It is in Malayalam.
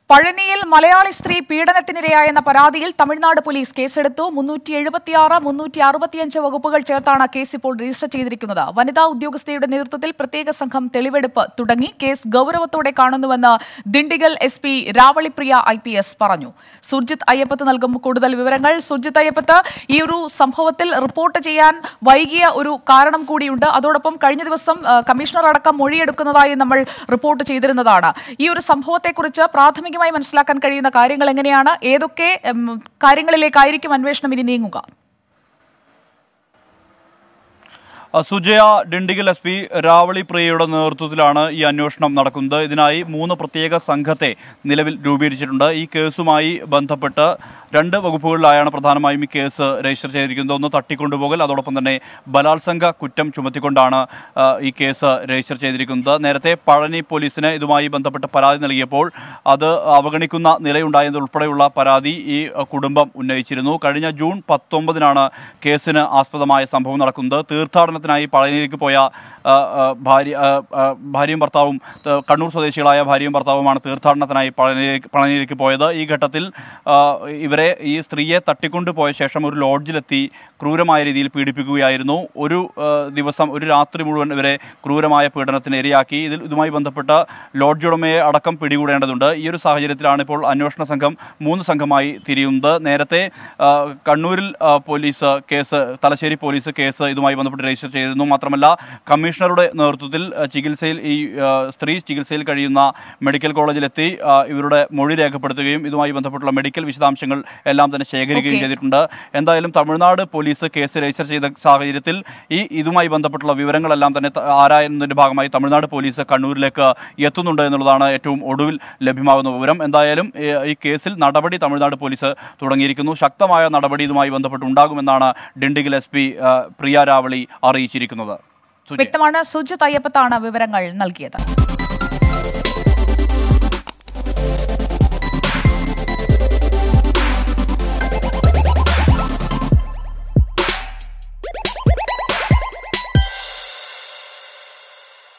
പഴനിയിൽ മലയാളി സ്ത്രീ പീഡനത്തിനിരയായെന്ന പരാതിയിൽ തമിഴ്നാട് പോലീസ് കേസെടുത്തു മുന്നൂറ്റി എഴുപത്തിയാറ് മുന്നൂറ്റി അറുപത്തിയഞ്ച് വകുപ്പുകൾ ചേർത്താണ് കേസ് ഇപ്പോൾ രജിസ്റ്റർ ചെയ്തിരിക്കുന്നത് വനിതാ ഉദ്യോഗസ്ഥയുടെ നേതൃത്വത്തിൽ പ്രത്യേക സംഘം തെളിവെടുപ്പ് തുടങ്ങി കേസ് ഗൌരവത്തോടെ കാണുന്നുവെന്ന് Dindigul S P Ravalipriya I P S പറഞ്ഞു സുർജിത് അയ്യപ്പത്ത് നൽകും കൂടുതൽ വിവരങ്ങൾ സുർജിത് അയ്യപ്പത്ത് ഈ ഒരു സംഭവത്തിൽ റിപ്പോർട്ട് ചെയ്യാൻ വൈകിയ ഒരു കാരണം കൂടിയുണ്ട് അതോടൊപ്പം കഴിഞ്ഞ ദിവസം ആ, കമ്മീഷണർ അടക്കം മൊഴിയെടുക്കുന്നതായി നമ്മൾ റിപ്പോർട്ട് ചെയ്തിരുന്നതാണ് ഈ ഒരു സംഭവത്തെക്കുറിച്ച് പ്രാഥമികമായി മനസ്സിലാക്കാൻ കഴിയുന്ന കാര്യങ്ങൾ എങ്ങനെയാണ് ഏതൊക്കെ ഉം, കാര്യങ്ങളിലേക്കായിരിക്കും അന്വേഷണം ഇനി നീങ്ങുക അഹ് സുജയ ഡിണ്ടിഗൽ എസ് പി രാവളി പ്രിയയുടെ നേതൃത്വത്തിലാണ് ഈ അന്വേഷണം നടക്കുന്നത് ഇതിനായി മൂന്ന് പ്രത്യേക സംഘത്തെ നിലവിൽ രൂപീകരിച്ചിട്ടുണ്ട് ഈ കേസുമായി ബന്ധപ്പെട്ട് രണ്ട് വകുപ്പുകളിലായാണ് പ്രധാനമായും ഈ കേസ് രജിസ്റ്റർ ചെയ്തിരിക്കുന്നത് ഒന്ന് തട്ടിക്കൊണ്ടുപോകൽ അതോടൊപ്പം തന്നെ ബലാത്സംഗ കുറ്റം ചുമത്തിക്കൊണ്ടാണ് അഹ്, ഈ കേസ് രജിസ്റ്റർ ചെയ്തിരിക്കുന്നത് നേരത്തെ പഴനി പോലീസിന് ഇതുമായി ബന്ധപ്പെട്ട് പരാതി നൽകിയപ്പോൾ അത് അവഗണിക്കുന്ന നിലയുണ്ടായതുൾപ്പെടെയുള്ള പരാതി ഈ അഹ്, കുടുംബം ഉന്നയിച്ചിരുന്നു കഴിഞ്ഞ ജൂൺ പത്തൊമ്പതിനാണ് കേസിന് ആസ്പദമായ സംഭവം നടക്കുന്നത് തീർത്ഥാടനത്തിനായി പഴനിയിലേക്ക് പോയ ആ, ആ, ഭാര്യ ആ, ആ, ഭാര്യയും ഭർത്താവും ത- കണ്ണൂർ സ്വദേശികളായ ഭാര്യയും ഭർത്താവുമാണ് തീർത്ഥാടനത്തിനായി പഴനിയിലേക്ക് പഴനിയിലേക്ക് പോയത് ഈ ഘട്ടത്തിൽ ആ, ഇവരെ ഈ സ്ത്രീയെ തട്ടിക്കൊണ്ടുപോയ ശേഷം ഒരു ലോഡ്ജിലെത്തി ക്രൂരമായ രീതിയിൽ പീഡിപ്പിക്കുകയായിരുന്നു ഒരു ആ, ദിവസം ഒരു രാത്രി മുഴുവൻ ഇവരെ ക്രൂരമായ പീഡനത്തിന് ഇരയാക്കി ഇതിൽ ഇതുമായി ബന്ധപ്പെട്ട ലോഡ്ജ് ഉടമയെ അടക്കം പിടികൂടേണ്ടതുണ്ട് ഈ ഒരു സാഹചര്യത്തിലാണ് ഇപ്പോൾ അന്വേഷണ സംഘം മൂന്ന് സംഘമായി തിരിയുന്നത് നേരത്തെ ആ, കണ്ണൂരിൽ ആ, police case Thalassery police case ഇതുമായി ബന്ധപ്പെട്ട് രജിസ്റ്റർ ചെയ്തിരുന്നു മാത്രമല്ല കമ്മീഷണറുടെ നേതൃത്വത്തിൽ ആ, ചികിത്സയിൽ ഈ ആ, സ്ത്രീ ചികിത്സയിൽ കഴിയുന്ന മെഡിക്കൽ കോളേജിലെത്തി ആ, ഇവരുടെ മൊഴി രേഖപ്പെടുത്തുകയും ഇതുമായി ബന്ധപ്പെട്ടുള്ള മെഡിക്കൽ വിശദാംശങ്ങൾ എല്ലാം തന്നെ ശേഖരിക്കുകയും Okay. ചെയ്തിട്ടുണ്ട് എന്തായാലും തമിഴ്നാട് പോലീസ് കേസ് രജിസ്റ്റർ ചെയ്ത സാഹചര്യത്തിൽ ഈ ഇതുമായി ബന്ധപ്പെട്ടുള്ള വിവരങ്ങളെല്ലാം തന്നെ ത- ആരായുന്നതിന്റെ ഭാഗമായി തമിഴ്നാട് പോലീസ് കണ്ണൂരിലേക്ക് എത്തുന്നുണ്ട് എന്നുള്ളതാണ് ഏറ്റവും ഒടുവിൽ ലഭ്യമാകുന്ന വിവരം എന്തായാലും ഏ, ഈ കേസിൽ നടപടി തമിഴ്നാട് പോലീസ് തുടങ്ങിയിരിക്കുന്നു ശക്തമായ നടപടി ഇതുമായി ബന്ധപ്പെട്ട് ഉണ്ടാകുമെന്നാണ് ഡിണ്ടിഗൽ എസ് പി പ്രിയ രാവളി അറിയിച്ചിരിക്കുന്നത് സുജയ്. വ്യക്തമാണ് സുജിത് അയ്യപ്പത്താണ് വിവരങ്ങൾ നൽകിയത്